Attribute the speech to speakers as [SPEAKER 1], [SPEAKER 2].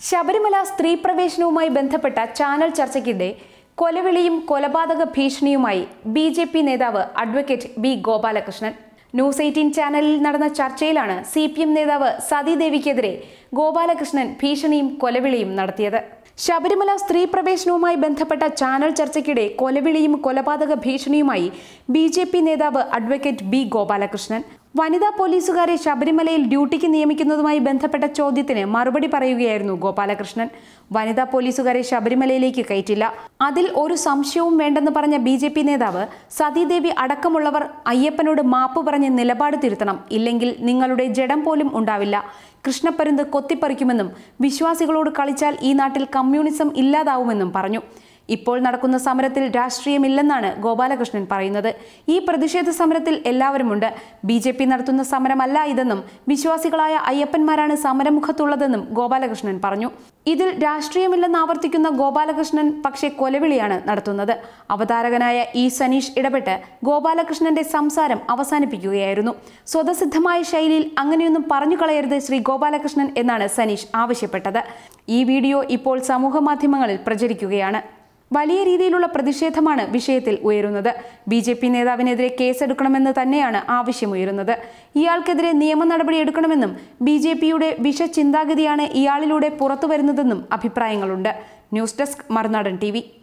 [SPEAKER 1] ശബരിമല സ്ത്രീ പ്രവേശനവുമായി ബന്ധപ്പെട്ട ചാനൽ ചർച്ചയ്ക്കിടെ കൊലവിളിയും കൊലപാതക ഭീഷണിയുമായി ബി ജെ പി നേതാവ് advocate B Gopalakrishnan news eighteen ചാനലിൽ നടന്ന ചർച്ചയിലാണ് സി പി എം നേതാവ് സതീദേവിക്കെതിരെ ഗോപാലകൃഷ്ണൻ ഭീഷണിയും കൊലവിളിയും നടത്തിയത് ശബരിമല സ്ത്രീ പ്രവേശനവുമായി ബന്ധപ്പെട്ട ചാനൽ ചർച്ചയ്ക്കിടെ കൊലവിളിയും കൊലപാതക ഭീഷണിയുമായി ബി ജെ പി നേതാവ് അഡ്വക്കേറ്റ് ബി ഗോപാലകൃഷ്ണൻ വനിതാ പോലീസുകാരെ ശബരിമലയിൽ ഡ്യൂട്ടിക്ക് നിയമിക്കുന്നതുമായി ബന്ധപ്പെട്ട ചോദ്യത്തിന് മറുപടി പറയുകയായിരുന്നു ഗോപാലകൃഷ്ണൻ വനിതാ പോലീസുകാരെ ശബരിമലയിലേക്ക് കയറ്റില്ല അതിൽ ഒരു സംശയവും വേണ്ടെന്ന് പറഞ്ഞ ബി ജെ പി നേതാവ് സതീദേവി അടക്കമുള്ളവർ അയ്യപ്പനോട് മാപ്പ് പറഞ്ഞ് നിലപാട് തിരുത്തണം ഇല്ലെങ്കിൽ നിങ്ങളുടെ ജഡം പോലും ഉണ്ടാവില്ല കൃഷ്ണപ്പരുന്ത് കൊത്തിപ്പറിക്കുമെന്നും വിശ്വാസികളോട് കളിച്ചാൽ ഈ നാട്ടിൽ കമ്മ്യൂണിസം ഇല്ലാതാവുമെന്നും പറഞ്ഞു ഇപ്പോൾ നടക്കുന്ന സമരത്തിൽ രാഷ്ട്രീയമില്ലെന്നാണ് ഗോപാലകൃഷ്ണൻ പറയുന്നത് ഈ പ്രതിഷേധ സമരത്തിൽ എല്ലാവരുമുണ്ട് ബി ജെ പി നടത്തുന്ന സമരമല്ല ഇതെന്നും വിശ്വാസികളായ അയ്യപ്പന്മാരാണ് സമരമുഖത്തുള്ളതെന്നും ഗോപാലകൃഷ്ണൻ പറഞ്ഞു ഇതിൽ രാഷ്ട്രീയമില്ലെന്ന് ആവർത്തിക്കുന്ന ഗോപാലകൃഷ്ണൻ പക്ഷേ കൊലവിളിയാണ് നടത്തുന്നത് അവതാരകനായ ഇ സനീഷ് ഇടപെട്ട് ഗോപാലകൃഷ്ണന്റെ സംസാരം അവസാനിപ്പിക്കുകയായിരുന്നു സ്വതസിദ്ധമായ ശൈലിയിൽ അങ്ങനെയൊന്നും പറഞ്ഞു കളയരുത് ശ്രീ ഗോപാലകൃഷ്ണൻ എന്നാണ് സനീഷ് ആവശ്യപ്പെട്ടത് ഈ വീഡിയോ ഇപ്പോൾ സമൂഹ മാധ്യമങ്ങളിൽ പ്രചരിക്കുകയാണ് വലിയ രീതിയിലുള്ള പ്രതിഷേധമാണ് വിഷയത്തിൽ ഉയരുന്നത് ബി ജെ പി നേതാവിനെതിരെ കേസെടുക്കണമെന്ന് തന്നെയാണ് ആവശ്യമുയരുന്നത് ഇയാൾക്കെതിരെ നിയമ നടപടി എടുക്കണമെന്നും ബി ജെ പിയുടെ വിഷചിന്താഗതിയാണ് ഇയാളിലൂടെ പുറത്തുവരുന്നതെന്നും അഭിപ്രായങ്ങളുണ്ട് ന്യൂസ് ഡെസ്ക് മറുനാടൻ ടി